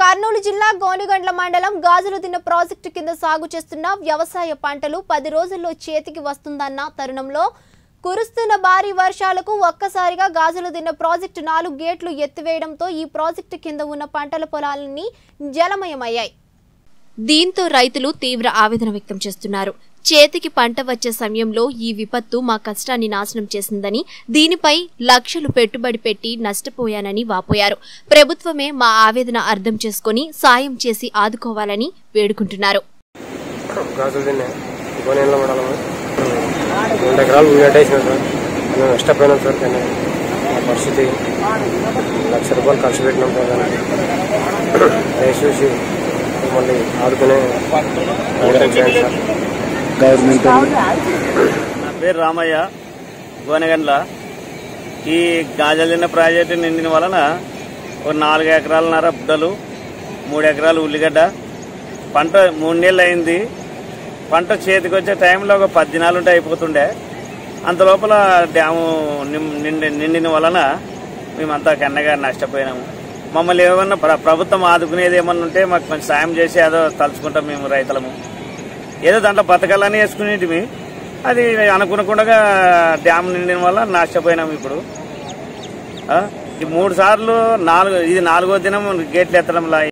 కర్నూలు జిల్లా గోనిగండ్ల మండలం గాజులదిన్న ప్రాజెక్టు కింద సాగు చేస్తున్న వ్యవసాయ పంటలు పది రోజుల్లో చేతికి వస్తుందన్న తరుణంలో కురుస్తున్న భారీ వర్షాలకు ఒక్కసారిగా గాజులదిన్న ప్రాజెక్టు నాలుగు గేట్లు ఎత్తివేయడంతో ఈ ప్రాజెక్టు కింద ఉన్న పంటల పొలాలన్నీ జలమయమయ్యాయి దీంతో రైతులు తీవ్ర ఆవేదన వ్యక్తం చేస్తున్నారు చేతికి పంట వచ్చే సమయంలో ఈ విపత్తు మా కష్టాన్ని నాశనం చేసిందని దీనిపై లక్షలు పెట్టుబడి పెట్టి నష్టపోయానని వాపోయారు ప్రభుత్వమే మా ఆవేదన అర్థం చేసుకుని సాయం చేసి ఆదుకోవాలని వేడుకుంటున్నారు గాజులు తిన్నాయి గోనెల మండలం రెండు ఎకరాలు ఉల్లిగడ్డ వేసినాం సార్ మేము నష్టపోయినాం సార్ కానీ మా పరిస్థితి లక్ష రూపాయలు ఖర్చు పెట్టినాం సార్ దానికి దయచేసి మళ్ళీ ఆదుకునే ప్రయత్నం చేయండి సార్ గవర్నమెంట్ నా పేరు రామయ్య గోనెగండ్ల ఈ గాజలిన ప్రాజెక్టు నిండిన వలన ఒక నాలుగు ఎకరాలన్నర బుడ్డలు మూడు ఎకరాలు ఉల్లిగడ్డ పంట మూడు నెలలు అయింది పంట చేతికి వచ్చే టైంలో ఒక పది దినాలు ఉంటే అయిపోతుండే అంత లోపల డ్యాము నిం- నిండి నిండిన వలన మేమంతా కన్నగా నష్టపోయినాము మమ్మల్ని ఏమన్నా ప్ర- ప్రభుత్వం ఆదుకునేది ఏమన్నా ఉంటే మాకు కొంచెం సాయం చేసి ఏదో తలుచుకుంటాం మేము రైతులము ఏదో దాంట్లో బతకాలని వేసుకునేటివి అది అనుకునకుండా డ్యామ్ నిండిన వల్ల నష్టపోయినాం ఇప్పుడు ఆ? ఈ మూడు సార్లు నాలుగు ఇది నాలుగో దినం గేట్లు ఎత్తడంలా